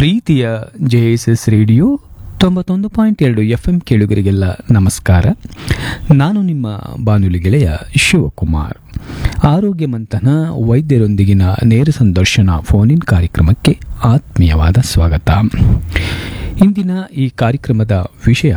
ಪ್ರೀತಿಯ J S S radio ತೊಂಬತ್ತೊಂದು point ಎರಡು ಎಫ್ ಎಂ ಕೇಳುಗರಿಗೆಲ್ಲ ನಮಸ್ಕಾರ ನಾನು ನಿಮ್ಮ ಬಾನುಲಿ ಗೆಳೆಯ ಶಿವಕುಮಾರ್ ಆರೋಗ್ಯ ಮಂಥನ ವೈದ್ಯರೊಂದಿಗಿನ ನೇರ ಸಂದರ್ಶನ ಫೋನಿನ್ ಕಾರ್ಯಕ್ರಮಕ್ಕೆ ಆತ್ಮೀಯವಾದ ಸ್ವಾಗತ ಇಂದಿನ ಈ ಕಾರ್ಯಕ್ರಮದ ವಿಷಯ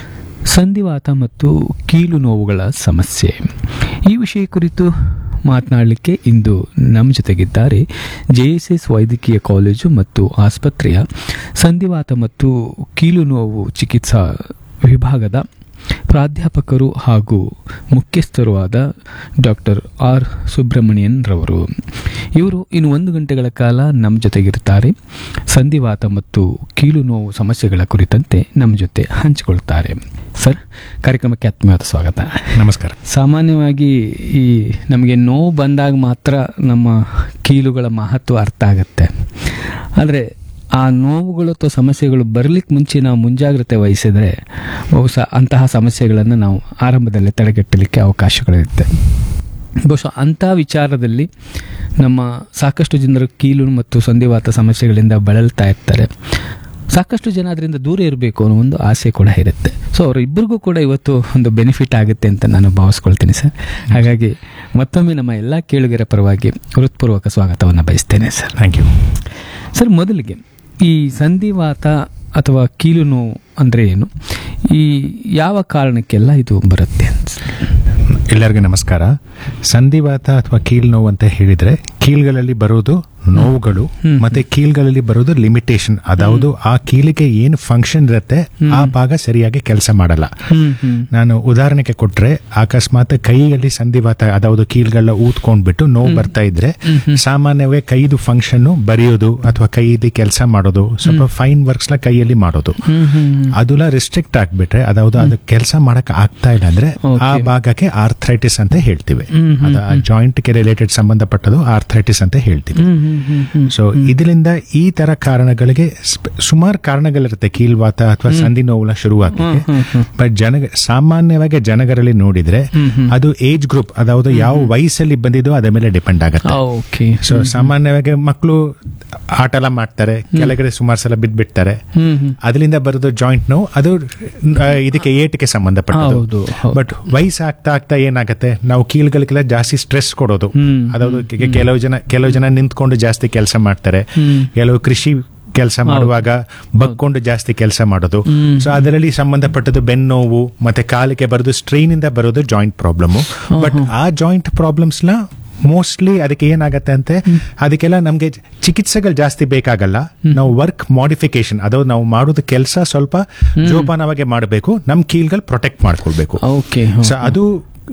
ಸಂಧಿವಾತ ಮತ್ತು ಕೀಲು ನೋವುಗಳ ಸಮಸ್ಯೆ ಈ ವಿಷಯ ಕುರಿತು ಮಾತನಾಡಲಿಕ್ಕೆ ಇಂದು ನಮ್ಮ ಜೊತೆಗಿದ್ದಾರೆ ಜೆ ಎಸ್ ಎಸ್ ವೈದ್ಯಕೀಯ ಕಾಲೇಜು ಮತ್ತು ಆಸ್ಪತ್ರೆಯ ಸಂಧಿವಾತ ಮತ್ತು ಕೀಲು ನೋವು ಚಿಕಿತ್ಸಾ ವಿಭಾಗದ ಪ್ರಾಧ್ಯಾಪಕರು ಹಾಗೂ ಮುಖ್ಯಸ್ಥರು ಆದ ಡಾಕ್ಟರ್ ಆರ್ ಸುಬ್ರಹ್ಮಣ್ಯನ್ ರವರು ಇವರು ಇನ್ನು ಒಂದು ಗಂಟೆಗಳ ಕಾಲ ನಮ್ಮ ಜೊತೆಗಿರ್ತಾರೆ ಸಂಧಿವಾತ ಮತ್ತು ಕೀಲು ನೋವು ಸಮಸ್ಯೆಗಳ ಕುರಿತಂತೆ ನಮ್ಮ ಜೊತೆ ಹಂಚಿಕೊಳ್ತಾರೆ ಸರ್ ಕಾರ್ಯಕ್ರಮಕ್ಕೆ ಆತ್ಮೀಯವಾದ ಸ್ವಾಗತ ನಮಸ್ಕಾರ ಸಾಮಾನ್ಯವಾಗಿ ಈ ನಮಗೆ ನೋವು ಬಂದಾಗ ಮಾತ್ರ ನಮ್ಮ ಕೀಲುಗಳ ಮಹತ್ವ ಅರ್ಥ ಆಗುತ್ತೆ ಆದರೆ ಆ ನೋವುಗಳು ಅಥವಾ ಸಮಸ್ಯೆಗಳು ಬರಲಿಕ್ಕೆ ಮುಂಚೆ ನಾವು ಮುಂಜಾಗ್ರತೆ ವಹಿಸಿದರೆ ಬಹುಶಃ ಅಂತಹ ಸಮಸ್ಯೆಗಳನ್ನು ನಾವು ಆರಂಭದಲ್ಲೇ ತಡೆಗಟ್ಟಲಿಕ್ಕೆ ಅವಕಾಶಗಳಿರುತ್ತೆ ಬಹುಶಃ ಅಂಥ ವಿಚಾರದಲ್ಲಿ ನಮ್ಮ ಸಾಕಷ್ಟು ಜನರು ಕೀಲು ಮತ್ತು ಸಂಧಿವಾತ ಸಮಸ್ಯೆಗಳಿಂದ ಬಳಲ್ತಾ ಇರ್ತಾರೆ ಸಾಕಷ್ಟು ಜನ ಅದರಿಂದ ದೂರ ಇರಬೇಕು ಅನ್ನೋ ಒಂದು ಆಸೆ ಕೂಡ ಇರುತ್ತೆ ಸೊ ಅವರಿಬ್ಬರಿಗೂ ಕೂಡ ಇವತ್ತು ಒಂದು ಬೆನಿಫಿಟ್ ಆಗುತ್ತೆ ಅಂತ ನಾನು ಭಾವಿಸ್ಕೊಳ್ತೀನಿ ಸರ್ ಹಾಗಾಗಿ ಮತ್ತೊಮ್ಮೆ ನಮ್ಮ ಎಲ್ಲ ಕೇಳುಗರ ಪರವಾಗಿ ಹೃತ್ಪೂರ್ವಕ ಸ್ವಾಗತವನ್ನು ಬಯಸ್ತೇನೆ ಸರ್ ಥ್ಯಾಂಕ್ ಯು ಸರ್ ಮೊದಲಿಗೆ ಈ ಸಂಧಿವಾತ ಅಥವಾ ಕೀಲು ನೋವು ಅಂದರೆ ಏನು ಈ ಯಾವ ಕಾರಣಕ್ಕೆಲ್ಲ ಇದು ಬರುತ್ತೆ ಅಂತ ಎಲ್ಲರಿಗೂ ನಮಸ್ಕಾರ ಸಂಧಿವಾತ ಅಥವಾ ಕೀಲ್ ನೋವು ಅಂತ ಹೇಳಿದ್ರೆ ಕೀಲ್ಗಳಲ್ಲಿ ಬರೋದು ನೋವುಗಳು ಮತ್ತೆ ಕೀಲ್ಗಳಲ್ಲಿ ಬರೋದು ಲಿಮಿಟೇಷನ್ ಅದಾವುದು ಆ ಕೀಲಿಗೆ ಏನು ಫಂಕ್ಷನ್ ಇರುತ್ತೆ ಆ ಭಾಗ ಸರಿಯಾಗಿ ಕೆಲಸ ಮಾಡಲ್ಲ ಹ್ಮ್ ಹ್ಮ್ ನಾನು ಉದಾಹರಣೆಗೆ ಕೊಟ್ರೆ ಅಕಸ್ಮಾತ್ ಕೈಯಲ್ಲಿ ಸಂಧಿವಾತ ಅದಾವುದು ಕೀಲ್ಗಳ ಊದ್ಕೊಂಡ್ಬಿಟ್ಟು ನೋವು ಬರ್ತಾ ಇದ್ರೆ ಸಾಮಾನ್ಯವಾಗಿ ಕೈದು ಫಂಕ್ಷನ್ ಬರೆಯೋದು ಅಥವಾ ಕೈಯಲ್ಲಿ ಕೆಲಸ ಮಾಡೋದು ಸ್ವಲ್ಪ ಫೈನ್ ವರ್ಕ್ಸ್ ನ ಕೈಯಲ್ಲಿ ಮಾಡೋದು ಹ್ಮ್ ಹ್ಮ್ ಅದೆಲ್ಲ ರಿಸ್ಟ್ರಿಕ್ಟ್ ಆಗ್ಬಿಟ್ರೆ ಅದಾವುದು ಅದು ಕೆಲಸ ಮಾಡಕ್ ಆಗ್ತಾ ಇಲ್ಲ ಅಂದ್ರೆ ಆ ಭಾಗಕ್ಕೆ ಆರ್ಥ್ರೈಟಿಸ್ ಅಂತ ಹೇಳ್ತೀವಿ ಅದ ಜಾಯಿಂಟ್ ಗೆ ರಿಲೇಟೆಡ್ ಸಂಬಂಧಪಟ್ಟದು ಆರ್ಥ್ರೈಟಿಸ್ ಅಂತ ಹೇಳ್ತೀವಿ ಹ್ಮ್ ಹ್ಮ್ ಹ್ಮ್ ಹ್ಮ್ ಸೊ ಇದರಿಂದ ಈ ತರ ಕಾರಣಗಳಿಗೆ ಸುಮಾರು ಕಾರಣಗಳಿರುತ್ತೆ ಕೀಲ್ವಾತ ಅಥವಾ ಸಂಧಿ ನೋವುಲ ಶುರುವಾಗಲಿಕ್ಕೆ ಬಟ್ ಜನ ಸಾಮಾನ್ಯವಾಗಿ ಜನಗರಲ್ಲಿ ನೋಡಿದ್ರೆ ಅದು ಏಜ್ ಗ್ರೂಪ್ ಅದಾವುದು ಯಾವ ವಯಸ್ಸಲ್ಲಿ ಬಂದಿದೋ ಅದ್ರ ಮೇಲೆ ಡಿಪೆಂಡ್ ಆಗುತ್ತೆ ಓಕೆ ಸೊ ಸಾಮಾನ್ಯವಾಗಿ ಮಕ್ಕಳು ಆಟ ಎಲ್ಲ ಮಾಡ್ತಾರೆ ಕೆಳಗಡೆ ಸುಮಾರು ಸಲ ಬಿದ್ದ್ಬಿಡ್ತಾರೆ ಹ್ಮ್ ಹ್ಮ್ ಅದರಿಂದ ಬರೋದು ಜಾಯಿಂಟ್ ನೋವು ಅದು ಆ, ಇದಕ್ಕೆ ಏಟಿಗೆ ಸಂಬಂಧಪಟ್ಟದ್ದು ಹೌದು ಹೌದು. ಬಟ್ ವಯಸ್ಸು ಆಗ್ತಾ ಆಗ್ತಾ ಏನಾಗುತ್ತೆ ನಾವು ಕೀಲ್ಗಳಿಗೆಲ್ಲ ಜಾಸ್ತಿ ಸ್ಟ್ರೆಸ್ ಕೊಡೋದು ಹ್ಮ್. ಅದಾವುದು ಕೆ- ಕೆಲವು ಜನ ಕೆಲವು ಜನ ನಿಂತ್ಕೊಂಡು ಜಾಸ್ತಿ ಕೆಲಸ ಮಾಡ್ತಾರೆ ಹ್ಮ್. ಕೆಲವು ಕೃಷಿ ಕೆಲಸ ಮಾಡುವಾಗ ಬಗ್ಕೊಂಡು ಜಾಸ್ತಿ ಕೆಲಸ ಮಾಡೋದು ಸೊ ಅದರಲ್ಲಿ ಸಂಬಂಧಪಟ್ಟದ್ದು ಬೆನ್ನೋವು ಮತ್ತೆ ಕಾಲಿಗೆ ಬರೋದು ಸ್ಟ್ರೈನ್ ಇಂದ ಬರೋದು ಜಾಯಿಂಟ್ ಪ್ರಾಬ್ಲಮ್ ಬಟ್ ಆ ಜಾಯಿಂಟ್ ಪ್ರಾಬ್ಲಮ್ಸ್ ನ ಮೋಸ್ಟ್ಲಿ ಅದಕ್ಕೆ ಏನಾಗತ್ತೆ ಅಂತೆ ಅದಕ್ಕೆಲ್ಲ ನಮ್ಗೆ ಚಿಕಿತ್ಸೆಗಳು ಜಾಸ್ತಿ ಬೇಕಾಗಲ್ಲ ನಾವು ವರ್ಕ್ ಮಾಡಿಫಿಕೇಶನ್ ಅದು ನಾವು ಮಾಡೋದು ಕೆಲಸ ಸ್ವಲ್ಪ ಜೋಪಾನವಾಗಿ ಮಾಡಬೇಕು ನಮ್ ಕೀಲ್ಗಳು ಪ್ರೊಟೆಕ್ಟ್ ಮಾಡ್ಕೊಳ್ಬೇಕು ಓಕೆ ಸೊ ಅದು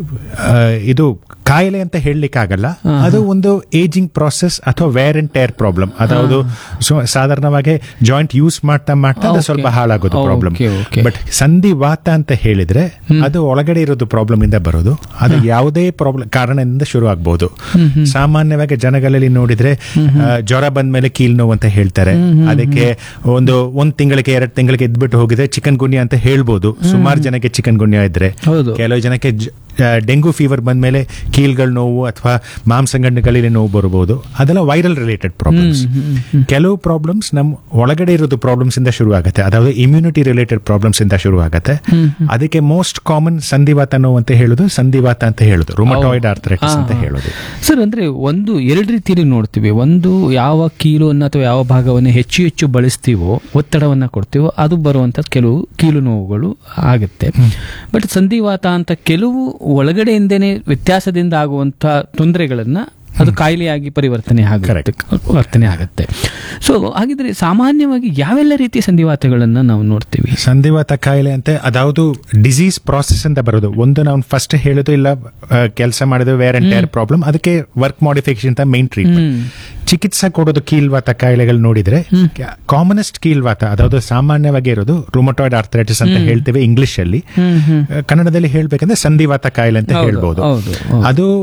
ಆ, ಇದು ಕಾಯಿಲೆ ಅಂತ ಹೇಳಲಿಕ್ಕಾಗಲ್ಲ ಅದು ಒಂದು ಏಜಿಂಗ್ ಪ್ರಾಸೆಸ್ ಅಥವಾ ವೇರ್ ಅಂಡ್ ಟೇರ್ ಪ್ರಾಬ್ಲಮ್ ಅದಾವುದು ಸೊ- ಸಾಧಾರಣವಾಗಿ ಜಾಯಿಂಟ್ ಯೂಸ್ ಮಾಡ್ತಾ ಮಾಡ್ತಾ ಅದು Okay. ಸ್ವಲ್ಪ ಹಾಳಾಗೋದು Okay, ಪ್ರಾಬ್ಲಮ್ okay. ಬಟ್ ಸಂಧಿವಾತ ಅಂತ ಹೇಳಿದ್ರೆ ಅದು ಒಳಗಡೆ ಇರೋದು ಪ್ರಾಬ್ಲಮ್ ಇಂದ ಬರೋದು ಅದು ಯಾವುದೇ ಪ್ರಾಬ್ಲಮ್ ಕಾರಣದಿಂದ ಶುರು ಆಗ್ಬಹುದು ಸಾಮಾನ್ಯವಾಗಿ ಜನಗಳಲ್ಲಿ ನೋಡಿದ್ರೆ ಆ, ಜ್ವರ ಬಂದ್ಮೇಲೆ ಕೀಲ್ ನೋವು ಅಂತ ಹೇಳ್ತಾರೆ ಅದಕ್ಕೆ ಒಂದು ಒಂದ್ ತಿಂಗಳಿಗೆ ಎರಡ್ ತಿಂಗಳಿಗೆ ಎದ್ಬಿಟ್ಟು ಹೋಗಿದ್ರೆ ಚಿಕನ್ ಗುನ್ಯ ಅಂತ ಹೇಳ್ಬೋದು ಸುಮಾರು ಜನಕ್ಕೆ ಚಿಕನ್ ಗುನ್ಯ ಇದ್ರೆ ಹೌದು. ಕೆಲವು ಜನಕ್ಕೆ ಜ- ಆ, ಡೆಂಗು ಫೀವರ್ ಬಂದ್ಮೇಲೆ ಕೀಲ್ಗಳ ನೋವು ಅಥವಾ ಮಾಂಸಗಂಡುಗಳಲ್ಲಿ ನೋವು ಬರಬಹುದು ಅದೆಲ್ಲ ವೈರಲ್ ರಿಲೇಟೆಡ್ ಪ್ರಾಬ್ಲಮ್ಸ್ ಕೆಲವು ಪ್ರಾಬ್ಲಮ್ಸ್ ನಮ್ ಒಳಗಡೆ ಇರೋದು ಪ್ರಾಬ್ಲಮ್ಸ್ ಇಂದ ಶುರು ಆಗುತ್ತೆ ಅದಾவது ಇಮ್ಯುನಿಟಿ ರಿಲೇಟೆಡ್ ಪ್ರಾಬ್ಲಮ್ಸ್ ಇಂದ ಶುರು ಆಗುತ್ತೆ ಅದಕ್ಕೆ ಮೋಸ್ಟ್ ಕಾಮನ್ ಸಂಧಿವಾತ ನೋವು ಅಂತ ಹೇಳುದು ಸಂಧಿವಾತ ಅಂತ ಹೇಳುದು ರುಮಟಾಯ್ಡ್ ಆರ್ಥರೈಟಿಸ್ ಅಂತ ಹೇಳೋದು ಸರ್ ಅಂದ್ರೆ ಒಂದು ಎರಡು ರೀತಿಯಲ್ಲಿ ನೋಡ್ತೀವಿ ಒಂದು ಯಾವ ಕೀಲುವನ್ನು ಅಥವಾ ಯಾವ ಭಾಗವನ್ನು ಹೆಚ್ಚು ಹೆಚ್ಚು ಬಳಸ್ತೀವೋ ಒತ್ತಡವನ್ನ ಕೊಡ್ತೀವೋ ಅದು ಬರುವಂತ ಕೆಲವು ಕೀಲು ನೋವುಗಳು ಆಗುತ್ತೆ ಬಟ್ ಸಂಧಿವಾತ ಅಂತ ಕೆಲವು ಒಳಗಡೆಯಿಂದನೇ ವ್ಯತ್ಯಾಸದಿಂದ ಆಗುವಂತ ತೊಂದರೆಗಳನ್ನ ಅದು ಕಾಯಿಲೆಯಾಗಿ ಪರಿವರ್ತನೆ ಆಗುತ್ತೆ ವರ್ತನೆ ಆಗುತ್ತೆ ಸೊ ಹಾಗಿದ್ರೆ ಸಾಮಾನ್ಯವಾಗಿ ಯಾವೆಲ್ಲ ರೀತಿಯ ಸಂಧಿವಾತಗಳನ್ನ ನಾವು ನೋಡ್ತೀವಿ ಸಂಧಿವಾತ ಕಾಯಿಲೆ ಅಂತ ಅದಾವುದು ಡಿಸೀಸ್ ಪ್ರಾಸೆಸ್ ಅಂತ ಬರೋದು ಒಂದು ನಾವು ಫಸ್ಟ್ ಹೇಳೋದು ಇಲ್ಲ ಕೆಲಸ ಮಾಡಿದ ವೇರ್ ಅಂಡ್ ಟೇರ್ ಪ್ರಾಬ್ಲಮ್ ಅದಕ್ಕೆ ವರ್ಕ್ ಮಾಡಿಫಿಕೇಶನ್ ಅಂತ ಮೇನ್ ಟ್ರೀಟ್ಮೆಂಟ್ ಚಿಕಿತ್ಸೆ ಕೊಡೋದು ಕೀಲ್ವಾತ ಕಾಯಿಲೆಗಳು ನೋಡಿದ್ರೆ ಕಾಮನೆಸ್ಟ್ ಕೀಲ್ವಾತ ಅದಾವುದು ಸಾಮಾನ್ಯವಾಗಿ ಇರೋದು ರುಮಟಾಯ್ಡ್ ಆರ್ಥರೈಟಿಸ್ ಅಂತ ಹೇಳ್ತೇವೆ ಇಂಗ್ಲಿಷ್ ಅಲ್ಲಿ ಆ, ಕನ್ನಡದಲ್ಲಿ ಹೇಳ್ಬೇಕಂದ್ರೆ ಸಂಧಿವಾತ ಕಾಯಿಲೆ ಅಂತ ಹೇಳ್ಬೋದು ಹೌದು, ಹೌದು. ಅದು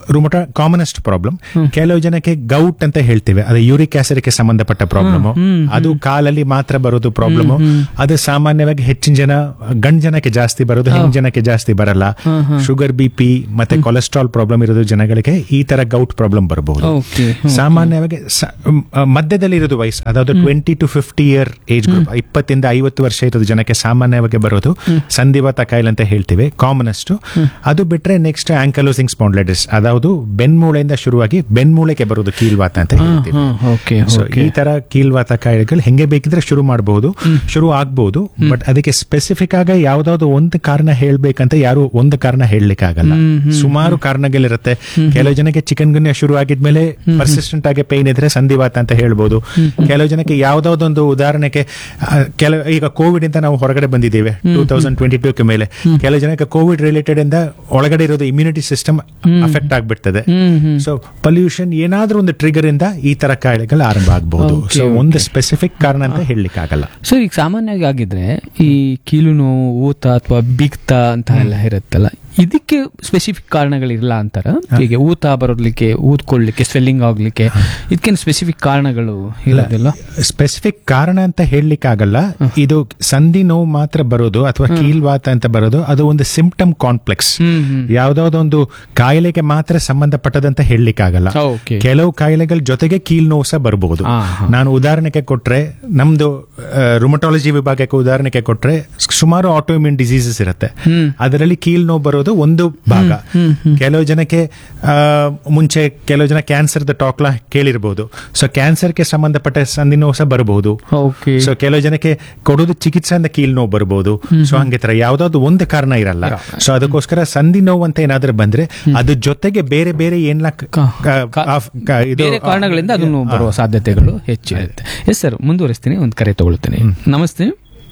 ರುಮಟ ಕಾಮನೆಸ್ಟ್ ಪ್ರಾಬ್ಲಮ್ ಕೆಲವು ಜನಕ್ಕೆ ಗೌಟ್ ಅಂತ ಹೇಳ್ತೇವೆ ಅದು ಯೂರಿಕ್ ಆಸಿಡ್ಗೆ ಸಂಬಂಧಪಟ್ಟ ಪ್ರಾಬ್ಲಮ್ ಅದು ಕಾಲಲ್ಲಿ ಮಾತ್ರ ಬರೋದು ಪ್ರಾಬ್ಲಮ್ ಅದು ಸಾಮಾನ್ಯವಾಗಿ ಹೆಚ್ಚಿನ ಜನ ಗಂಡ್ ಜನಕ್ಕೆ ಜಾಸ್ತಿ ಬರೋದು ಹೆಣ್ ಜನಕ್ಕೆ ಜಾಸ್ತಿ ಬರಲ್ಲ ಶುಗರ್ ಬಿ ಪಿ ಮತ್ತೆ ಕೊಲೆಸ್ಟ್ರಾಲ್ ಪ್ರಾಬ್ಲಮ್ ಇರೋದು ಜನಗಳಿಗೆ ಈ ತರ ಗೌಟ್ ಪ್ರಾಬ್ಲಮ್ ಬರಬಹುದು ಓಕೆ ಸಾಮಾನ್ಯವಾಗಿ ಸ- ಮ್, ಆ, ಮಧ್ಯದಲ್ಲಿ ಇರೋದು ವಯಸ್ಸು ಅದಾவது twenty to fifty year age group ಇಪ್ಪತ್ತಿಂದ ಐವತ್ತು ವರ್ಷ ಇರೋದು ಜನಕ್ಕೆ ಸಾಮಾನ್ಯವಾಗಿ ಬರೋದು ಸಂಧಿವಾತ ಕಾಯಿಲೆ ಅಂತ ಹೇಳ್ತೀವಿ ಕಾಮನೆಸ್ಟ್ ಅದು ಬಿಟ್ರೆ ನೆಕ್ಸ್ಟ್ ಆಂಕಲೋಸಿಂಗ್ ಸ್ಪಾಂಡ್ಲೈಟಿಸ್ ಅದಾವುದು ಬೆನ್ಮೂಳೆಯಿಂದ ಶುರುವಾಗಿ ಬೆನ್ಮೂಳೆಗೆ ಬರೋದು ಕೀಲ್ವಾತ ಅಂತ ಹೇಳ್ತೀವಿ ಓಕೆ ಸೊ ಓಕೆ ಈ ತರ ಕೀಲ್ವಾತ ಕಾಯಿಲೆಗಳು ಹೆಂಗೆ ಬೇಕಿದ್ರೆ ಶುರು ಮಾಡಬಹುದು ಶುರು ಆಗ್ಬಹುದು ಬಟ್ ಅದಕ್ಕೆ ಸ್ಪೆಸಿಫಿಕ್ ಆಗಿ ಯಾವ್ದಾವ್ದು ಒಂದು ಕಾರಣ ಹೇಳ್ಬೇಕಂತ ಯಾರು ಒಂದು ಕಾರಣ ಹೇಳಲಿಕ್ಕೆ ಆಗಲ್ಲ ಸುಮಾರು ಕಾರಣಗಳಿರುತ್ತೆ ಕೆಲವು ಜನಕ್ಕೆ ಚಿಕನ್ ಗುನ್ಯ ಶುರು ಆಗಿದ್ಮೇಲೆ ಪರ್ಸಿಸ್ಟೆಂಟ್ ಆಗಿ ಪೈನ್ ಇದ್ರೆ ಸಂಧಿವಾತ ಅಂತ ಹೇಳ್ಬೋದು ಕೆಲವು ಜನಕ್ಕೆ ಯಾವ್ದಾವ್ದೊಂದು ಉದಾಹರಣೆಗೆ ಆ, ಕೆಲವು ಈಗ ಕೋವಿಡ್ ಇಂದ ನಾವು ಹೊರಗಡೆ ಬಂದಿದ್ದೇವೆ ಟೂ ತೌಸಂಡ್ ಟ್ವೆಂಟಿ ಟೂ ಮೇಲೆ ಕೆಲವು ಜನಕ್ಕೆ ಕೋವಿಡ್ ರಿಲೇಟೆಡ್ ಇಂದ ಒಳಗಡೆ ಇರೋದು ಇಮ್ಯುನಿಟಿ ಸಿಸ್ಟಮ್ ಅಫೆಕ್ಟ್ ಆಗ್ಬಿಡ್ತದೆ ಸೊ ಪೊಲ್ಯೂಷನ್ ಏನಾದ್ರೂ ಒಂದು ಟ್ರಿಗರ್ ಇಂದ ಈ ತರ ಕಾಯಿಲೆಗಳು ಆರಂಭ ಆಗಬಹುದು Okay, ಸೊ ಒಂದು ಸ್ಪೆಸಿಫಿಕ್ ಕಾರಣ ಅಂತ ಹೇಳಲಿಕ್ಕೆ ಆಗಲ್ಲ ಸೊ ಈಗ ಸಾಮಾನ್ಯವಾಗಿ ಆಗಿದ್ರೆ ಈ ಕೀಲು ನೋವು ಊತ ಅಥವಾ ಬಿಗ್ತ ಅಂತ ಎಲ್ಲ ಇರುತ್ತಲ್ಲ ಇದಕ್ಕೆ ಸ್ಪೆಸಿಫಿಕ್ ಕಾರಣಗಳಿರಲ್ಲ ಅಂತಾರ ಹೀಗೆ ಊತ ಬರೋದ್ಲಿಕ್ಕೆ ಊದ್ಕೊಳ್ಳಿಕ್ಕೆ ಸ್ವೆಲ್ಲಿಂಗ್ ಆಗ್ಲಿಕ್ಕೆ ಇದಕ್ಕೇನು ಸ್ಪೆಸಿಫಿಕ್ ಕಾರಣಗಳು ಇರೋದಿಲ್ಲ ಸ್ಪೆಸಿಫಿಕ್ ಕಾರಣ ಅಂತ ಹೇಳಲಿಕ್ಕೆ ಆಗಲ್ಲ ಇದು ಸಂಧಿ ನೋವು ಮಾತ್ರ ಬರೋದು ಅಥವಾ ಕೀಲ್ವಾತ ಅಂತ ಬರೋದು ಅದು ಒಂದು ಸಿಂಪ್ಟಮ್ ಕಾಂಪ್ಲೆಕ್ಸ್ ಹ್ಮ್ ಹ್ಮ್ ಯಾವ್ದಾವ್ದೋ ಒಂದು ಕಾಯಿಲೆಗೆ ಮಾತ್ರ ಸಂಬಂಧಪಟ್ಟದಂತ ಹೇಳಲಿಕ್ಕೆ ಆಗಲ್ಲ ಓಕೆ ಕೆಲವು ಕಾಯಿಲೆಗಳ ಜೊತೆಗೆ ಕೀಲ್ ನೋವು ಸಹ ಬರಬಹುದು ಹಾ, ಹಾ. ನಾನು ಉದಾಹರಣೆಗೆ ಕೊಟ್ರೆ ನಮ್ದು ರುಮಟಾಲಜಿ ವಿಭಾಗಕ್ಕೆ ಉದಾಹರಣೆಗೆ ಕೊಟ್ರೆ ಸುಮಾರು ಆಟೋಮ್ಯೂನ್ ಡಿಸೀಸಸ್ ಇರುತ್ತೆ ಹ್ಮ್. ಅದರಲ್ಲಿ ಕೀಲ್ ನೋವು ಬರೋದು ಒಂದು ಭಾಗ ಕೆಲವು ಜನಕ್ಕೆ ಆ, ಮುಂಚೆ ಕೆಲವು ಜನ ಕ್ಯಾನ್ಸರ್ದ ಟಾಕ್ಲ ಕೇಳಿರ್ಬೋದು ಸೊ ಕ್ಯಾನ್ಸರ್ಗೆ ಸಂಬಂಧಪಟ್ಟ ಸಂಧಿ ನೋವು ಸಹ ಬರಬಹುದು ಓಕೆ ಸೊ ಕೆಲವು ಜನಕ್ಕೆ ಕೊಡೋದು ಚಿಕಿತ್ಸೆಯಿಂದ ಕೀಲ್ ನೋವು ಬರಬಹುದು ಸೊ ಹಂಗೆ ತರ ಯಾವ್ದಾದ್ರು ಒಂದು ಕಾರಣ ಇರಲ್ಲ ಸೊ ಅದಕ್ಕೋಸ್ಕರ ಸಂಧಿ ನೋವು ಅಂತ ಏನಾದ್ರೂ ಬಂದ್ರೆ ಅದ್ರ ಜೊತೆಗೆ ಬೇರೆ ಬೇರೆ ಏನ್ಲ ಕ- ಕ- ಕ- ಕ- ಆಫ್- ಕ- ಇದು ಬೇರೆ ಕಾರಣಗಳಿಂದ ಅದನ್ನು ಬರುವ ಸಾಧ್ಯತೆಗಳು ಹೆಚ್ಚಿರುತ್ತೆ ಎಸ್ ಸರ್ ಮುಂದುವರಿಸ್ತೀನಿ ಒಂದು ಕರೆ ತಗೊಳ್ತೀನಿ ನಮಸ್ತೆ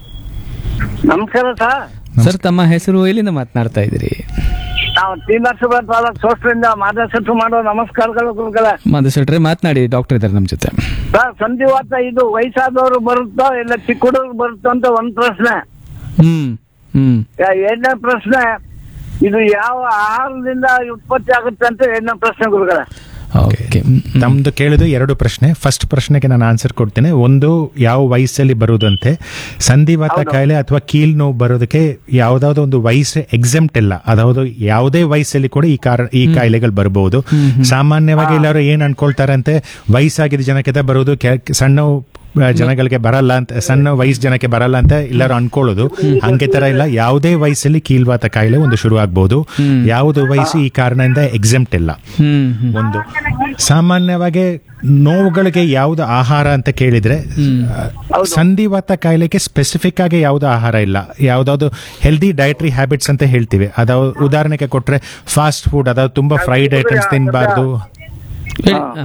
ನಮಸ್ಕಾರ ಸರ್ ಸರ್ ತಮ್ಮ ಹೆಸರು ಎಲ್ಲಿಂದ ಮಾತನಾಡ್ತಾ ಇದ್ದೀರಿ ನಾವು ಟಿ ನರಸೀಪುರ ತಾಲೂಕ್ ಸೋಸ್ಟ್ರಿಂದ ಮಾರ್ಗದರ್ಶನ ಮಾಡೋ ನಮಸ್ಕಾರಗಳು ಗುರುಗಳ ಮಾಧವ್ ಮಾತನಾಡಿ ಡಾಕ್ಟರ್ ಇದ್ದಾರೆ ನಮ್ಮ ಜೊತೆ ಸರ್ ಸಂಧಿವಾತ ಇದು ವಯಸ್ಸಾದವರು ಬರುತ್ತೋ ಇಲ್ಲ ಚಿಕ್ಕ ಹುಡುಗರು ಬರುತ್ತೋ ಅಂತ ಒಂದ್ ಪ್ರಶ್ನೆ ಹ್ಮ್ ಹ್ಮ್ ಯಾ- ಎರಡನೇ ಪ್ರಶ್ನೆ ಇದು ಯಾವ ಆಹಾರದಿಂದ ಉತ್ಪತ್ತಿ ಆಗುತ್ತೆ ಅಂತ ಎರಡನೇ ಪ್ರಶ್ನೆ ಗುರುಗಳ ಓಕೆ ತಮ್ದು ಕೇಳಿದ್ದು ಎರಡು ಪ್ರಶ್ನೆ ಫಸ್ಟ್ ಪ್ರಶ್ನೆಗೆ ನಾನು ಆನ್ಸರ್ ಕೊಡ್ತೇನೆ ಒಂದು ಯಾವ ವಯಸ್ಸಲ್ಲಿ ಬರುವುದಂತೆ ಸಂಧಿವಾತ ಕಾಯಿಲೆ ಅಥವಾ ಕೀಲ್ ನೋವು ಬರೋದಕ್ಕೆ ಯಾವ್ದಾವ್ದೋ ಒಂದು ವಯಸ್ಸು ಎಕ್ಸೆಂಪ್ಟ್ ಇಲ್ಲ ಅದಾವುದು ಯಾವುದೇ ವಯಸ್ಸಲ್ಲಿ ಕೂಡ ಈ ಕಾರ ಈ ಕಾಯಿಲೆಗಳು ಬರಬಹುದು ಸಾಮಾನ್ಯವಾಗಿ ಎಲ್ಲರೂ ಏನ್ ಅನ್ಕೊಳ್ತಾರಂತೆ ವಯಸ್ಸಾಗಿದ್ದ ಜನಕ್ಕೆ ಬರೋದು ಕೆ- ಸಣ್ಣ ಆ, ಜನಗಳಿಗೆ ಬರಲ್ಲ ಅಂತ ಸಣ್ಣ ವಯಸ್ಸು ಜನಕ್ಕೆ ಬರಲ್ಲ ಅಂತ ಎಲ್ಲರೂ ಅನ್ಕೊಳ್ಳೋದು ಹಂಗೆ ತರ ಇಲ್ಲ ಯಾವುದೇ ವಯಸ್ಸಲ್ಲಿ ಕೀಲ್ವಾತ ಕಾಯಿಲೆ ಒಂದು ಶುರು ಆಗ್ಬಹುದು ಯಾವುದು ವಯಸ್ಸು ಈ ಕಾರಣದಿಂದ ಎಕ್ಸೆಂಪ್ಟ್ ಇಲ್ಲ ಹ್ಮ್ ಹ್ಮ್ ಒಂದು ಸಾಮಾನ್ಯವಾಗಿ ನೋವುಗಳಿಗೆ ಯಾವ್ದು ಆಹಾರ ಅಂತ ಕೇಳಿದ್ರೆ ಆ, ಸಂಧಿವಾತ ಕಾಯಿಲೆಗೆ ಸ್ಪೆಸಿಫಿಕ್ ಆಗಿ ಯಾವ್ದು ಆಹಾರ ಇಲ್ಲ ಯಾವ್ದಾವ್ದು ಹೆಲ್ದಿ ಡಯಟ್ರಿ ಹ್ಯಾಬಿಟ್ಸ್ ಅಂತ ಹೇಳ್ತೀವಿ ಅದಾವ ಉದಾಹರಣೆಗೆ ಕೊಟ್ರೆ ಫಾಸ್ಟ್ ಫುಡ್ ಅದಾವ್ ತುಂಬಾ ಫ್ರೈಡ್ ಐಟಮ್ಸ್ ತಿನ್ಬಾರ್ದು ಹೇಳಿ. ಹ.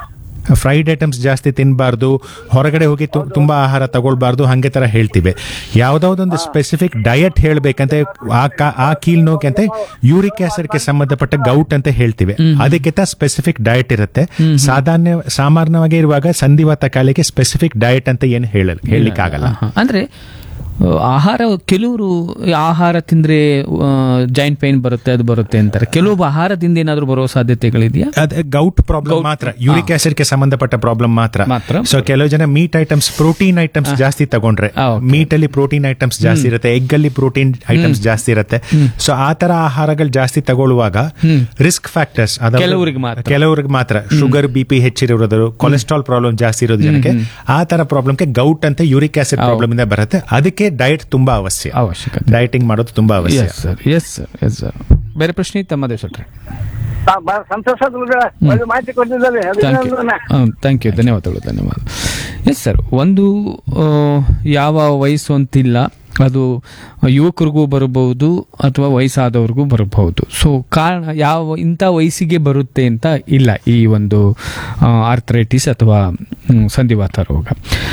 ಫ್ರೈಡ್ ಐಟಮ್ಸ್ ಜಾಸ್ತಿ ತಿನ್ನಬಾರ್ದು ಹೊರಗಡೆ ಹೋಗಿ ತು- ತುಂಬಾ ಆಹಾರ ತಗೊಳ್ಬಾರ್ದು ಹಂಗೆ ತರ ಹೇಳ್ತೀವಿ ಯಾವ್ದಾವ್ದೊಂದು ಸ್ಪೆಸಿಫಿಕ್ ಡಯಟ್ ಹೇಳ್ಬೇಕಂತ ಆ ಕಾ- ಆ ಕೀಲ್ ನೋವ್ಗೆ ಯೂರಿಕ್ ಆಸಿಡ್ಗೆ ಸಂಬಂಧಪಟ್ಟ ಗೌಟ್ ಅಂತ ಹೇಳ್ತೀವಿ ಅದಕ್ಕಿಂತ ಸ್ಪೆಸಿಫಿಕ್ ಡಯಟ್ ಇರುತ್ತೆ ಸಾಧಾರಣ ಸಾಮಾನ್ಯವಾಗಿ ಇರುವಾಗ ಸಂಧಿವಾತ ಕಾಯಿಲೆಗೆ ಸ್ಪೆಸಿಫಿಕ್ ಡಯಟ್ ಅಂತ ಏನು ಹೇಳ ಹೇಳಲಿಕ್ಕೆ ಆಗಲ್ಲ ಹ, ಹ. ಅಂದ್ರೆ ಆ, ಆಹಾರ ಕೆಲವರು ಆಹಾರ ತಿಂದ್ರೆ ಜಾಯಿಂಟ್ ಪೈನ್ ಬರುತ್ತೆ ಅದು ಬರುತ್ತೆ ಅಂತಾರೆ ಕೆಲವೊಬ್ಬ ಆಹಾರದಿಂದ ಏನಾದ್ರೂ ಬರೋ ಸಾಧ್ಯತೆಗಳಿದೆಯಾ ಅದೇ ಗೌಟ್ ಪ್ರಾಬ್ಲಮ್ ಮಾತ್ರ ಯೂರಿಕ್ ಆಸಿಡ್ಗೆ ಸಂಬಂಧಪಟ್ಟ ಪ್ರಾಬ್ಲಮ್ ಮಾತ್ರ ಮಾತ್ರ. ಸೊ ಕೆಲವು ಜನ ಮೀಟ್ ಐಟಮ್ಸ್ ಪ್ರೋಟೀನ್ ಐಟಮ್ಸ್ ಜಾಸ್ತಿ ತಗೊಂಡ್ರೆ ಆ, okay. ಮೀಟ್ ಅಲ್ಲಿ ಪ್ರೋಟೀನ್ ಐಟಮ್ಸ್ ಜಾಸ್ತಿ ಇರುತ್ತೆ ಎಗ್ ಅಲ್ಲಿ ಪ್ರೋಟೀನ್ ಐಟಮ್ಸ್ ಜಾಸ್ತಿ ಇರುತ್ತೆ ಸೊ ಆ ತರ ಆಹಾರಗಳು ಜಾಸ್ತಿ ತಗೊಳ್ಳುವಾಗ ರಿಸ್ಕ್ ಫ್ಯಾಕ್ಟರ್ಸ್ ಕೆಲವ್ರಿಗೆ ಮಾತ್ರ. ಕೆಲವ್ರಿಗೆ ಮಾತ್ರ ಶುಗರ್ ಬಿ ಪಿ ಹೆಚ್ಚಿರೋದು ಕೊಲೆಸ್ಟ್ರಾಲ್ ಪ್ರಾಬ್ಲಮ್ ಜಾಸ್ತಿ ಇರೋದು ಜನಕ್ಕೆ ಆ ತರ ಪ್ರಾಬ್ಲಮ್ಗೆ ಗೌಟ್ ಅಂತ ಯೂರಿಕ್ ಆಸಿಡ್ ಪ್ರಾಬ್ಲಮ್ ಇಂದ ಬರುತ್ತೆ ಅದಕ್ಕೆ ಡಯಟ್ ತುಂಬಾ ಅವಶ್ಯ ಅವಶ್ಯಕತೆ ಡಯಟಿಂಗ್ ಮಾಡೋದು ತುಂಬಾ ಅವಶ್ಯ yes sir yes sir yes sir ಬೇರೆ ಪ್ರಶ್ನೆ ಇತ್ತ ಮದೇವ್ ಸಟ್ರೆ ಆ, ಬಹಳ ಸಂತೋಷ ಗುರುಗಳ ಒಳ್ಳೆ ಮಾಹಿತಿ ಕೊಟ್ಟಿದ್ದಾರೆ ಥ್ಯಾಂಕ್ ಯು ಅಭಿನಂದನೆ ಥ್ಯಾಂಕ್ ಯು ಧನ್ಯವಾದಗಳು ಧನ್ಯವಾದ ಎಸ್ ಸರ್ ಒಂದು ಆ, ಯಾವ ವಯಸ್ಸು ಅಂತಿಲ್ಲ ಅದು ಯುವಕರಿಗೂ ಬರಬಹುದು ಅಥವಾ ವಯಸ್ಸಾದವ್ರಿಗೂ ಬರಬಹುದು ಸೊ ಕಾರಣ ಯಾವ ಇಂಥ ವಯಸ್ಸಿಗೆ ಬರುತ್ತೆ ಅಂತ ಇಲ್ಲ ಈ ಒಂದು ಆರ್ಥರೈಟಿಸ್ ಅಥವಾ ಹ್ಮ್, ಸಂಧಿವಾತ ರೋಗ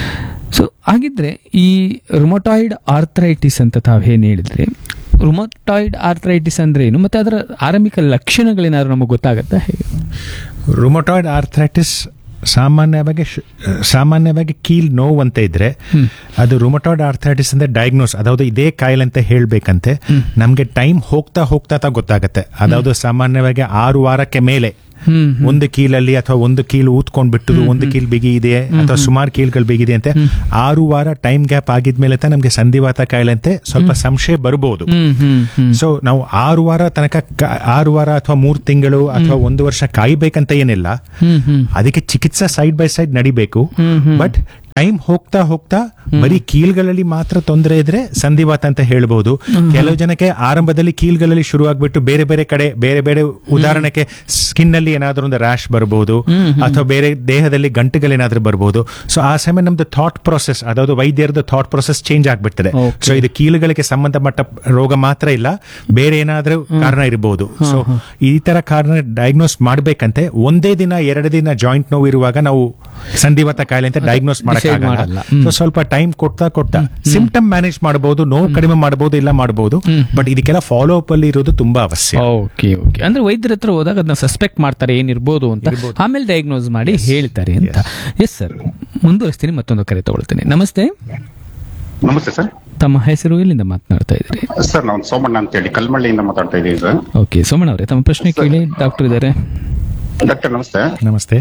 ಸೊ ಹಾಗಿದ್ರೆ ಈ ರುಮಟಾಯ್ಡ್ ಆರ್ಥರೈಟಿಸ್ ಅಂತ ತಾವು ಏನು ಹೇಳಿದ್ರಿ ರುಮಟಾಯ್ಡ್ ಆರ್ಥರೈಟಿಸ್ ಅಂದ್ರೆ ಏನು ಮತ್ತೆ ಅದರ ಆರಂಭಿಕ ಲಕ್ಷಣಗಳೇನಾದ್ರು ನಮಗೆ ಗೊತ್ತಾಗತ್ತಾ ಹೇಗೆ ರುಮಟಾಯ್ಡ್ ಆರ್ಥ್ರೈಟಿಸ್ ಸಾಮಾನ್ಯವಾಗಿ ಶ್- ಸಾಮಾನ್ಯವಾಗಿ ಕೀಲ್ ನೋವು ಅಂತ ಇದ್ರೆ ಅದು ರುಮಟಾಯ್ಡ್ ಆರ್ಥೈಟಿಸ್ ಅಂದ್ರೆ ಡಯಾಗ್ನೋಸ್ ಅದಾವುದು ಇದೇ ಕಾಯಿಲೆ ಅಂತ ಹೇಳ್ಬೇಕಂತೆ ನಮ್ಗೆ ಟೈಮ್ ಹೋಗ್ತಾ ಹೋಗ್ತಾ ತಾ ಗೊತ್ತಾಗತ್ತೆ ಅದಾವುದು ಸಾಮಾನ್ಯವಾಗಿ ಆರು ವಾರಕ್ಕೆ ಮೇಲೆ ಹ್ಮ್ ಒಂದು ಕೀಲಲ್ಲಿ ಅಥವಾ ಒಂದು ಕೀಲು ಊದ್ಕೊಂಡ್ ಬಿಟ್ಟು ಒಂದು ಕೀಲ್ ಬಿಗಿ ಇದೆ ಅಥವಾ ಸುಮಾರು ಕೀಲ್ಗಳು ಬಿಗಿದೆ ಅಂತೆ ಆರು ವಾರ ಟೈಮ್ ಗ್ಯಾಪ್ ಆಗಿದ್ಮೇಲೆ ತ ನಮ್ಗೆ ಸಂಧಿವಾತ ಕಾಯಿಲೆ ಅಂತೆ ಸ್ವಲ್ಪ ಸಂಶಯ ಬರಬಹುದು ಹ್ಮ್ ಹ್ಮ್ ಹ್ಮ್ ಸೊ ನಾವು ಆರು ವಾರ ತನಕ ಕ- ಆರು ವಾರ ಅಥವಾ ಮೂರು ತಿಂಗಳು ಅಥವಾ ಒಂದು ವರ್ಷ ಕಾಯ್ಬೇಕಂತ ಏನಿಲ್ಲ ಹ್ಮ್ ಹ್ಮ್ ಅದಕ್ಕೆ ಚಿಕಿತ್ಸೆ ಸೈಡ್ ಬೈ ಸೈಡ್ ನಡಿಬೇಕು ಬಟ್ ಟೈಮ್ ಹೋಗ್ತಾ ಹೋಗ್ತಾ ಬರೀ ಕೀಲ್ಗಳಲ್ಲಿ ಮಾತ್ರ ತೊಂದರೆ ಇದ್ರೆ ಸಂಧಿವಾತ ಅಂತ ಹೇಳ್ಬಹುದು ಕೆಲವು ಜನಕ್ಕೆ ಆರಂಭದಲ್ಲಿ ಕೀಲ್ಗಳಲ್ಲಿ ಶುರು ಆಗ್ಬಿಟ್ಟು ಬೇರೆ ಬೇರೆ ಕಡೆ ಬೇರೆ ಬೇರೆ ಉದಾಹರಣೆಗೆ ಸ್ಕಿನ್ ಅಲ್ಲಿ ಏನಾದ್ರೂ ಒಂದು ರ್ಯಾಶ್ ಬರಬಹುದು ಅಥವಾ ಬೇರೆ ದೇಹದಲ್ಲಿ ಗಂಟುಗಳು ಏನಾದ್ರೂ ಬರಬಹುದು ಸೊ ಆ ಸಮಯ ನಮ್ದು ಥಾಟ್ ಪ್ರೊಸೆಸ್ ಅದಾவது ವೈದ್ಯರದ್ದು ಥಾಟ್ ಪ್ರೊಸೆಸ್ ಚೇಂಜ್ ಆಗ್ಬಿಡ್ತದೆ Okay. ಸೊ ಇದು ಕೀಲುಗಳಿಗೆ ಸಂಬಂಧಪಟ್ಟ ರೋಗ ಮಾತ್ರ ಇಲ್ಲ ಬೇರೆ ಏನಾದ್ರೂ ಕಾರಣ ಇರಬಹುದು ಸೊ ಈ ತರ ಕಾರಣ ಡಯಾಗ್ನೋಸ್ ಮಾಡ್ಬೇಕಂತೆ ಒಂದೇ ದಿನ ಎರಡು ದಿನ ಜಾಯಿಂಟ್ ನೋವು ಇರುವಾಗ ನಾವು ಸಂಧಿವಾತ ಕಾಯಿಲೆ ಅಂತ ಡಯಾಗ್ನೋಸ್ ಮಾಡಲ್ಲ. ಮಾಡಕ್ಕಾಗಲ್ಲ ಹ್ಮ್. ಸೊ ಸ್ವಲ್ಪ ಟೈಮ್ ಕೊಡ್ತಾ ಕೊಡ್ತಾ ಸಿಂಪ್ಟಮ್ ಮ್ಯಾನೇಜ್ ಮಾಡಬಹುದು ನೋವು ಕಡಿಮೆ ಮಾಡಬಹುದು ಇಲ್ಲ ಮಾಡಬಹುದು ಬಟ್ ಇದಕ್ಕೆಲ್ಲ ಫಾಲೋ ಅಪ್ ಅಲ್ಲಿ ಇರೋದು ತುಂಬಾ ಅವಶ್ಯ ಓಕೆ ಓಕೆ ಅಂದ್ರೆ ವೈದ್ಯರ ಹತ್ರ ಹೋದಾಗ ಅದನ್ನ ಸಸ್ಪೆಕ್ಟ್ ಮಾಡ್ತಾರೆ ಏನಿರ್ಬೋದು ಅಂತ ಆಮೇಲೆ ಡಯಾಗ್ನೋಸ್ ಮಾಡಿ ಹೇಳ್ತಾರೆ ಅಂತ ಎಸ್ ಸರ್ ಮುಂದುವರಿಸ್ತೀನಿ ಮತ್ತೊಂದು ಕರೆ ತಗೊಳ್ತೀನಿ ನಮಸ್ತೆ ನಮಸ್ತೆ ಸರ್ ತಮ್ಮ ಹೆಸರು ಎಲ್ಲಿಂದ ಮಾತನಾಡ್ತಾ ಇದ್ದೀರಿ ಸರ್ ನಾವು ಸೋಮಣ್ಣ ಅಂತ ಹೇಳಿ ಕಲ್ಮಳ್ಳಿಯಿಂದ ಮಾತಾಡ್ತಾ ಇದ್ದೀವಿ ಸರ್ ಓಕೆ ಸೋಮಣ್ಣ ಅವರೇ ತಮ್ಮ ಪ್ರಶ್ನೆ ಕೇಳಿ ಡಾಕ್ಟರ್ ಇದ್ದಾರೆ ಡಾಕ್ಟರ್ ನಮಸ್ತೆ ನಮಸ್ತೆ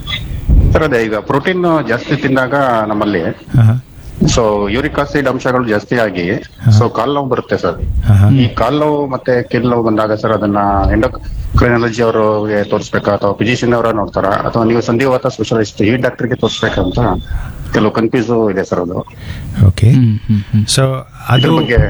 ಸರ್ ಅದೇ ಈಗ ಪ್ರೋಟೀನ್ ಜಾಸ್ತಿ ತಿಂದಾಗ ನಮ್ಮಲ್ಲಿ ಹಾ, ಹಾ. ಸೊ ಯೂರಿಕ್ ಆಸಿಡ್ ಅಂಶಗಳು ಜಾಸ್ತಿ ಆಗಿ ಸೊ ಕಾಲ್ ನೋವು ಬರುತ್ತೆ ಸರ್ ಹಾ, ಹಾ. ಈ ಕಾಲ್ ನೋವು ಮತ್ತೆ ಕೀಲ್ ನೋವು ಬಂದಾಗ ಸರ್ ಅದನ್ನ ಎಂಡೋಕ್ರೈನಾಲಜಿ ಅವರಿಗೆ ತೋರಿಸ್ಬೇಕಾ ಅಥವಾ ಫಿಸಿಷಿಯನ್ ಅವರ ನೋಡ್ತಾರ ಅಥವಾ ನೀವು ಸಂಧಿವಾತ ಸ್ಪೆಷಲಿಸ್ಟ್ ಈ ಡಾಕ್ಟರ್ಗೆ ತೋರಿಸ್ಬೇಕಂತ ಕೆಲವು ಕನ್ಫ್ಯೂಸ್ ಇದೆ ಸರ್ ಅದು ಓಕೆ ಹ್ಮ್ ಹ್ಮ್ ಹ್ಮ್ ಸೊ ಅದ್ರ ಅದು ಬಗ್ಗೆ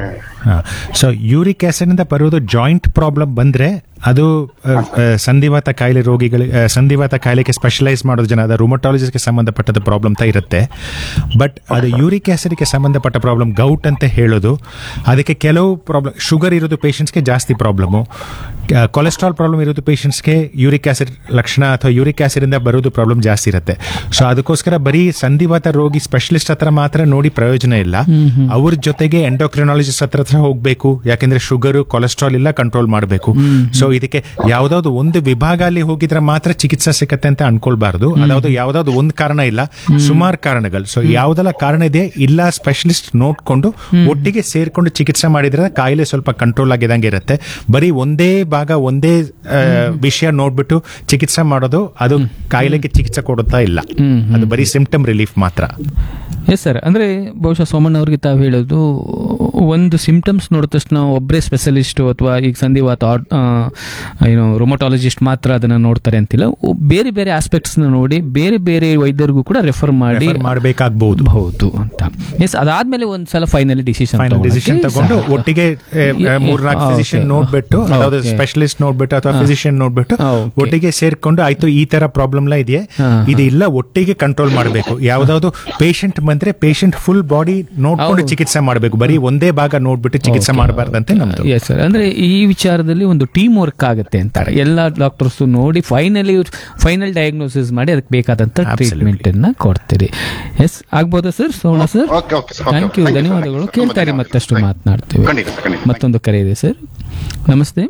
ಸೊ ಯೂರಿಕ್ ಆಸಿಡ್ ಇಂದ ಬರೋದು ಜಾಯಿಂಟ್ ಪ್ರಾಬ್ಲಮ್ ಬಂದ್ರೆ ಅದು ಆ, ಆ, ಸಂಧಿವಾತ ಕಾಯಿಲೆ ರೋಗಿಗಳಿಗೆ ಆ, ಸಂಧಿವಾತ ಕಾಯಿಲೆಗೆ ಸ್ಪೆಷಲೈಸ್ ಮಾಡೋದು ಜನ ಅದು ರುಮಟಾಲಜಿಸ್ಟ್ಗೆ ಸಂಬಂಧಪಟ್ಟದ ಪ್ರಾಬ್ಲಮ್ ತ ಇರುತ್ತೆ ಬಟ್ ಅದು ಯೂರಿಕ್ ಆಸಿಡ್ಗೆ ಸಂಬಂಧಪಟ್ಟ ಪ್ರಾಬ್ಲಮ್ ಗೌಟ್ ಅಂತ ಹೇಳೋದು ಅದಕ್ಕೆ ಕೆಲವು ಪ್ರಾಬ್ಲಮ್ ಶುಗರ್ ಇರೋದು ಪೇಷಂಟ್ಸ್ಗೆ ಜಾಸ್ತಿ ಪ್ರಾಬ್ಲಮ್ಮು ಕೊಲೆಸ್ಟ್ರಾಲ್ ಪ್ರಾಬ್ಲಮ್ ಇರೋದು ಪೇಷಂಟ್ಸ್ಗೆ ಯೂರಿಕ್ ಆಸಿಡ್ ಲಕ್ಷಣ ಅಥವಾ ಯೂರಿಕ್ ಆಸಿಡ್ ಇಂದ ಬರೋದು ಪ್ರಾಬ್ಲಮ್ ಜಾಸ್ತಿ ಇರುತ್ತೆ ಸೊ ಅದಕ್ಕೋಸ್ಕರ ಬರೀ ಸಂಧಿವಾತ ರೋಗಿ ಸ್ಪೆಷಲಿಸ್ಟ್ ಹತ್ರ ಮಾತ್ರ ನೋಡಿ ಪ್ರಯೋಜನ ಇಲ್ಲ ಅವ್ರ ಜೊತೆಗೆ ಎಂಡೋಕ್ರಿನಾಲಜಿಸ್ಟ್ ಹತ್ರ ಹತ್ರ ಹೋಗ್ಬೇಕು ಯಾಕೆಂದ್ರೆ ಶುಗರ್ ಕೊಲೆಸ್ಟ್ರಾಲ್ ಇಲ್ಲ ಕಂಟ್ರೋಲ್ ಮಾಡಬೇಕು ಸೊ ಇದಕ್ಕೆ ಯಾವ್ದಾವ್ದು ಒಂದು ವಿಭಾಗ ಅಲ್ಲಿ ಹೋಗಿದ್ರೆ ಮಾತ್ರ ಚಿಕಿತ್ಸೆ ಸಿಗತ್ತೆ ಅಂತ ಅನ್ಕೊಳ್ಬಾರ್ದು ಅದಾವ್ದು ಯಾವ್ದಾವ್ದು ಒಂದು ಕಾರಣ ಇಲ್ಲ ಸುಮಾರು ಕಾರಣಗಳು ಸೊ ಯಾವ್ದೆಲ್ಲ ಕಾರಣ ಇದೆ ಇಲ್ಲ ಸ್ಪೆಷಲಿಸ್ಟ್ ನೋಡ್ಕೊಂಡು ಒಟ್ಟಿಗೆ ಸೇರ್ಕೊಂಡು ಚಿಕಿತ್ಸೆ ಮಾಡಿದ್ರೆ ಕಾಯಿಲೆ ಸ್ವಲ್ಪ ಕಂಟ್ರೋಲ್ ಆಗಿದಂಗೆ ಇರುತ್ತೆ ಬರೀ ಒಂದೇ ಭಾಗ ಒಂದೇ ಆ, ವಿಷಯ ನೋಡ್ಬಿಟ್ಟು ಚಿಕಿತ್ಸೆ ಮಾಡೋದು ಅದು ಕಾಯಿಲೆಗೆ ಚಿಕಿತ್ಸೆ ಕೊಡುತ್ತಾ ಇಲ್ಲ ಅದು ಬರೀ ಸಿಂಪ್ಟಮ್ ರಿಲೀಫ್ ಮಾತ್ರ ಎಸ್ ಸರ್ ಅಂದ್ರೆ ಬಹುಶಃ ಸೋಮಣ್ಣ ಅವ್ರಿಗೆ ತಾವು ಹೇಳೋದು ಒಂದು ಸಿಂಪ್ಟಮ್ಸ್ ನೋಡಿದ ತಕ್ಷಣ ಒಬ್ಬರೇ ಸ್ಪೆಷಲಿಸ್ಟ್ ಅಥವಾ ಈಗ ಸಂಧಿವಾತ ಆಡ್- ಆ, ಏನು ರೊಮಟಾಲಜಿಸ್ಟ್ ಮಾತ್ರ ಅದನ್ನ ನೋಡ್ತಾರೆ ಅಂತಿಲ್ಲ ಒ- ಬೇರೆ ಬೇರೆ ಆಸ್ಪೆಕ್ಟ್ಸ್ ನೋಡಿ ಬೇರೆ ಬೇರೆ ವೈದ್ಯರಿಗೂ ಕೂಡ ರೆಫರ್ ಮಾಡಿ ಮಾಡಬೇಕಾಗಬಹುದು ಬಹುದು ಅಂತ ಎಸ್ ಅದಾದ್ಮೇಲೆ ಒಂದ್ಸಲ ಫೈನಲಿ ಡಿಸಿಷನ್ ಫೈನಲ್ ಡಿಸಿಷನ್ ತಗೊಂಡು ಒಟ್ಟಿಗೆ ಮೂರ್ನಾಲ್ಕು ಆ, ಫಿಸಿಷಿಯನ್ okay. ನೋಡ್ಬಿಟ್ಟು ಯಾವ್ದು Okay. ಸ್ಪೆಷಲಿಸ್ಟ್ ನೋಡ್ಬಿಟ್ಟು ಅಥವಾ ಫಿಸಿಷಿಯನ್ ನೋಡ್ಬಿಟ್ಟು ಆ, okay. ಒಟ್ಟಿಗೆ ಸೇರ್ಕೊಂಡು ಆಯ್ತು ಈ ತರ ಪ್ರಾಬ್ಲಮ್ ಎಲ್ಲ ಇದೆಯೇ ಹಾ, ಇದು ಇಲ್ಲ ಒಟ್ಟಿಗೆ ಕಂಟ್ರೋಲ್ ಮಾಡಬೇಕು ಯಾವ್ದಾವ್ದು ಪೇಷಂಟ್ ಬಂದ್ರೆ ಪೇಷಂಟ್ ಫುಲ್ ಬಾಡಿ ನೋಡ್ಕೊಂಡು ಹೌದು. ಚಿಕಿತ್ಸೆ ಮಾಡಬೇಕು ಬರೀ ಒಂದೇ ಭಾಗ ನೋಡ್ಬಿಟ್ಟು ಚಿಕಿತ್ಸೆ ಮಾಡಬಾರ್ದಂತೆ ನಮ್ದು ಎಸ್ ಸರ್ ಅಂದ್ರೆ ಈ ವಿಚಾರದಲ್ಲಿ ಒಂದು ಟೀಮ್ ವರ್ಕ್ ಆಗುತ್ತೆ ಅಂತಾರೆ ಎಲ್ಲ ಡಾಕ್ಟರ್ಸ್ ನೋಡಿ ಫೈನಲಿ ಫೈನಲ್ ಡಯಾಗ್ನೋಸಿಸ್ ಮಾಡಿ ಅದಕ್ಕೆ ಬೇಕಾದಂತ ಟ್ರೀಟ್ಮೆಂಟ್ ಅನ್ನ ಕೊಡ್ತೀರಿ ಎಸ್ ಆಗ್ಬೋದಾ ಸರ್ ಸೋಣ sir okay okay sir thank you ಧನ್ಯವಾದಗಳು ಕೇಳ್ತಾರೆ ಮತ್ತಷ್ಟು ಮಾತನಾಡ್ತೀವಿ ಖಂಡಿತ ಸರ್ ಖಂಡಿತ ಮತ್ತೊಂದು ಕರೆ ಇದೆ ಸರ್ ನಮಸ್ತೆ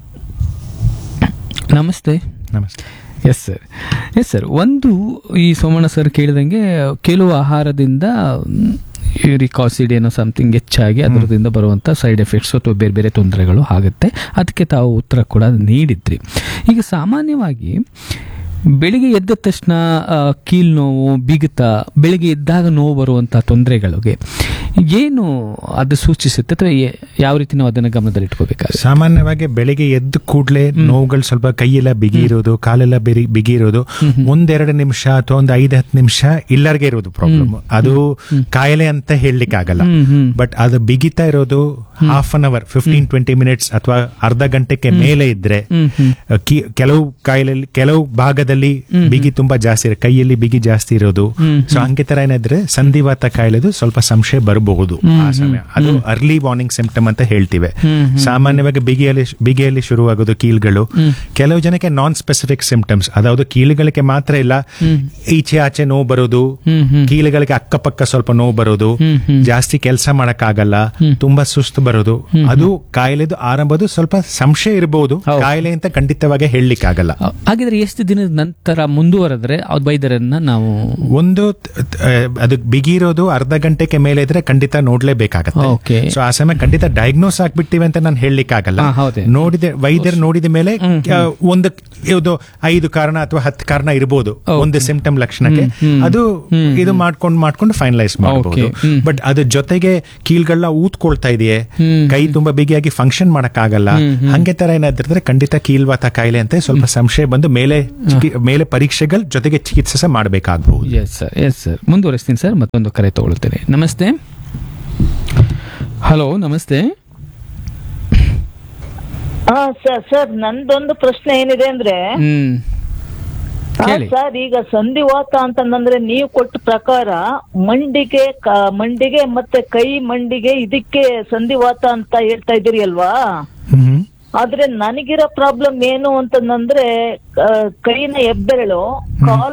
ನಮಸ್ತೆ ನಮಸ್ತೆ ಎಸ್ ಸರ್ ಎಸ್ ಸರ್ ಒಂದು ಈ ಸೋಮಣ್ಣ ಸರ್ ಕೇಳಿದಂಗೆ ಕೆಲವು ಆಹಾರದಿಂದ ಯೂರಿಕ್ ಆಸಿಡ್ ಏನೋ ಸಮಥಿಂಗ್ ಹೆಚ್ಚಾಗಿ ಅದರದಿಂದ ಬರುವಂಥ ಸೈಡ್ ಎಫೆಕ್ಟ್ಸ್ ಅಥವಾ ಬೇರೆ ಬೇರೆ ತೊಂದರೆಗಳು ಆಗುತ್ತೆ ಅದಕ್ಕೆ ತಾವು ಉತ್ತರ ಕೂಡ ನೀಡಿದ್ರಿ ಈಗ ಸಾಮಾನ್ಯವಾಗಿ ಬೆಳಿಗ್ಗೆ ಎದ್ದ ತಕ್ಷಣ ಆ, ಕೀಲ್ ನೋವು ಬಿಗುತ ಬೆಳಿಗ್ಗೆ ಎದ್ದಾಗ ನೋವು ಬರುವಂಥ ತೊಂದರೆಗಳಿಗೆ ಏನು ಅದು ಸೂಚಿಸುತ್ತೆ ಅಥವಾ ಏ- ಯಾವ ರೀತಿ ನಾವು ಅದನ್ನು ಗಮನದಲ್ಲಿಟ್ಕೋಬೇಕಾಗುತ್ತೆ ಸಾಮಾನ್ಯವಾಗಿ ಬೆಳಿಗ್ಗೆ ಎದ್ದ ಕೂಡಲೇ ನೋವುಗಳು ಸ್ವಲ್ಪ ಕೈಯೆಲ್ಲ ಬಿಗಿ ಇರೋದು ಕಾಲೆಲ್ಲ ಬಿರಿ ಬಿಗಿ ಇರೋದು ಒಂದೆರಡು ನಿಮಿಷ ಅಥವಾ ಒಂದು ಐದು ಹತ್ತು ನಿಮಿಷ ಇಲ್ಲರ್ಗೆ ಇರೋದು ಪ್ರಾಬ್ಲಮ್ ಅದು ಕಾಯಿಲೆ ಅಂತ ಹೇಳಲಿಕ್ಕೆ ಆಗಲ್ಲ ಹ್ಮ್, ಹ್ಮ್. ಬಟ್ ಅದು ಬಿಗಿತಾ ಇರೋದು half an hour fifteen twenty minutes ಅಥವಾ ಅರ್ಧ ಗಂಟೆಗೆ ಮೇಲೆ ಇದ್ರೆ ಹ್ಮ್, ಹ್ಮ್. ಕಿ- ಕೆಲವು ಕಾಯಿಲೆಯಲ್ಲಿ ಕೆಲವು ಭಾಗದಲ್ಲಿ ಬಿಗಿ ತುಂಬಾ ಜಾಸ್ತಿ ಇರುತ್ತೆ ಕೈಯಲ್ಲಿ ಬಿಗಿ ಜಾಸ್ತಿ ಇರೋದು ಸೊ ಹಂಗೆ ತರ ಏನಾದ್ರೆ ಸಂಧಿವಾತ ಕಾಯಿಲೆದು ಸ್ವಲ್ಪ ಸಂಶಯ ಬರ್ಬೋದು ಬರಬಹುದು ಆ ಸಮಯ ಅದು ಅರ್ಲಿ ವಾರ್ನಿಂಗ್ ಸಿಂಪ್ಟಮ್ ಅಂತ ಹೇಳ್ತೀವಿ ಸಾಮಾನ್ಯವಾಗಿ ಬಿಗಿಯಲ್ಲಿ ಬಿಗಿಯಲ್ಲಿ ಶುರುವಾಗೋದು ಕೀಲ್ಗಳು ಕೆಲವು ಜನಕ್ಕೆ ನಾನ್ ಸ್ಪೆಸಿಫಿಕ್ ಸಿಂಪ್ಟಮ್ಸ್ ಅದಾವುದು ಕೀಲುಗಳಿಗೆ ಮಾತ್ರ ಇಲ್ಲ ಈಚೆ ಆಚೆ ನೋವು ಬರೋದು ಕೀಲುಗಳಿಗೆ ಅಕ್ಕಪಕ್ಕ ಸ್ವಲ್ಪ ನೋವು ಬರೋದು ಜಾಸ್ತಿ ಕೆಲಸ ಮಾಡಕ್ಕಾಗಲ್ಲ ತುಂಬಾ ಸುಸ್ತು ಬರೋದು ಅದು ಕಾಯಿಲೆದು ಆರಂಭದು ಸ್ವಲ್ಪ ಸಂಶಯ ಇರಬಹುದು ಹೌದು. ಕಾಯಿಲೆ ಅಂತ ಖಂಡಿತವಾಗಿ ಹೇಳಲಿಕ್ಕಾಗಲ್ಲ ಆ, ಹಾಗಿದ್ರೆ ಎಷ್ಟು ದಿನದ ನಂತರ ಮುಂದುವರೆದ್ರೆ ಆ ವೈದ್ಯರನ್ನ ನಾವು ಒಂದು ತ- ತ- ಅದು ಬಿಗಿರೋದು ಅರ್ಧ ಗಂಟೆಗೆ ಮೇಲೆ ಇದ್ರೆ ಖಂಡಿತ ನೋಡ್ಲೇಬೇಕಾಗತ್ತೆ Okay. ಸೊ ಆ ಸಮಯ ಖಂಡಿತ ಡಯಾಗ್ನೋಸ್ ಆಗ್ಬಿಟ್ಟಿವೆ ಅಂತ ನಾನು ಹೇಳಲಿಕ್ಕಾಗಲ್ಲ ಹಾ, ಹೌದೇ. ನೋಡಿದ ವೈದ್ಯರು ನೋಡಿದ ಮೇಲೆ ಆ, ಒಂದು ಇದು ಐದು ಕಾರಣ ಅಥವಾ ಹತ್ತು ಕಾರಣ ಇರಬಹುದು ಒಂದು ಸಿಂಪ್ಟಮ್ ಲಕ್ಷಣಕ್ಕೆ ಅದು ಇದು ಮಾಡ್ಕೊಂಡು ಮಾಡ್ಕೊಂಡು ಫೈನಲೈಸ್ ಮಾಡಬಹುದು Okay. ಹ್ಮ್. ಬಟ್ ಅದ್ರ ಜೊತೆಗೆ ಕೀಲ್ಗಳನ್ನ ಊದ್ಕೊಳ್ತಾ ಇದೆಯೇ ಕೈ ತುಂಬಾ ಬಿಗಿಯಾಗಿ ಫಂಕ್ಷನ್ ಮಾಡಕ್ಕಾಗಲ್ಲ ಹಂಗೆ ತರ ಏನಾದ್ರೆ ಖಂಡಿತ ಕೀಲ್ವಾತ ಕಾಯಿಲೆ ಅಂತ ಸ್ವಲ್ಪ ಸಂಶಯ ಬಂದು ಮೇಲೆ ಚಿಕಿ- ಮೇಲೆ ಪರೀಕ್ಷೆಗಳ ಜೊತೆಗೆ ಚಿಕಿತ್ಸೆ ಸಹ ಮಾಡಬೇಕಾಗಬಹುದು ಎಸ್ ಸರ್ ಎಸ್ ಸರ್ ಮುಂದುವರಿಸ್ತೀನಿ ಸರ್ ಮತ್ತೊಂದು ಕರೆ ತಗೊಳ್ತೇನೆ ನಮಸ್ತೆ ಹಲೋ ನಮಸ್ತೆ ಹಾ ಸರ್ ಸರ್ ನಂದೊಂದು ಪ್ರಶ್ನೆ ಏನಿದೆ ಅಂದ್ರೆ ಹ್ಮ್ ಹಾ, ಕೇಳಿ ಸರ್ ಈಗ ಸಂಧಿವಾತ ಅಂತಂದ್ರೆ ನೀವು ಕೊಟ್ಟ ಪ್ರಕಾರ ಮಂಡಿಗೆ ಕ- ಮಂಡಿಗೆ ಮತ್ತೆ ಕೈ ಮಂಡಿಗೆ ಇದಕ್ಕೆ ಸಂಧಿವಾತ ಅಂತ ಹೇಳ್ತಾ ಇದ್ದೀರಿ ಅಲ್ವಾ ಆದ್ರೆ ನನಗಿರೋ ಪ್ರಾಬ್ಲಮ್ ಏನು ಅಂತಂದ್ರೆ ಆ, ಕೈನ ಹೆಬ್ಬೆರಳು ಕಾಲ್